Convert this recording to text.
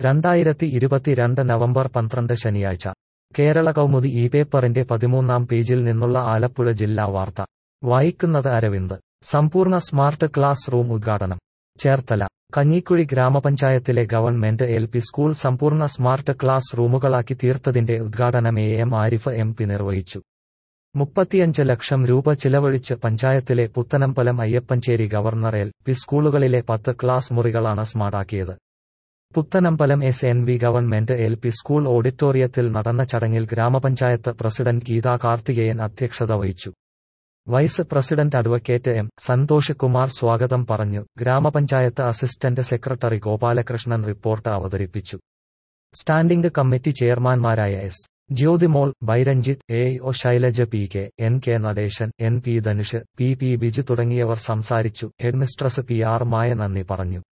രണ്ടായിരത്തി ഇരുപത്തിരണ്ട് നവംബർ പന്ത്രണ്ട് ശനിയാഴ്ച കേരള കൗമുദി ഈ പേപ്പറിന്റെ പതിമൂന്നാം പേജിൽ നിന്നുള്ള ആലപ്പുഴ ജില്ലാ വാർത്ത വായിക്കുന്നത് അരവിന്ദ് സമ്പൂർണ്ണ സ്മാർട്ട് ക്ലാസ് റൂം ഉദ്ഘാടനം ചേർത്തല കഞ്ഞിക്കുഴി ഗ്രാമപഞ്ചായത്തിലെ ഗവൺമെന്റ് എൽ പി സ്കൂൾ സമ്പൂർണ്ണ സ്മാർട്ട് ക്ലാസ് റൂമുകളാക്കി തീർത്തതിന്റെ ഉദ്ഘാടനം A M Arif M P നിർവഹിച്ചു മുപ്പത്തിയഞ്ച് ലക്ഷം രൂപ ചിലവഴിച്ച് പഞ്ചായത്തിലെ Puthanambalam Ayyappancheri governor L P സ്കൂളുകളിലെ പത്ത് ക്ലാസ് മുറികളാണ് സ്മാർട്ടാക്കിയത് Puthanambalam S N V government L P school ഓഡിറ്റോറിയത്തിൽ നടന്ന ചടങ്ങിൽ ഗ്രാമപഞ്ചായത്ത് പ്രസിഡന്റ് ഗീതാ കാർത്തികേയൻ അധ്യക്ഷത വഹിച്ചു vice president advocate M Santhosh Kumar സ്വാഗതം പറഞ്ഞു ഗ്രാമപഞ്ചായത്ത് അസിസ്റ്റന്റ് സെക്രട്ടറി ഗോപാലകൃഷ്ണൻ റിപ്പോർട്ട് അവതരിപ്പിച്ചു സ്റ്റാൻഡിംഗ് കമ്മിറ്റി ചെയർമാൻമാരായ എസ് ജ്യോതിമോൾ ബൈരഞ്ജിത്ത് A O Shailaja P K N K Nadesan N P Dhanush P P Biju തുടങ്ങിയവർ സംസാരിച്ചു ഹെഡ്മിസ്ട്രസ് പി ആർ മായ നന്ദി പറഞ്ഞു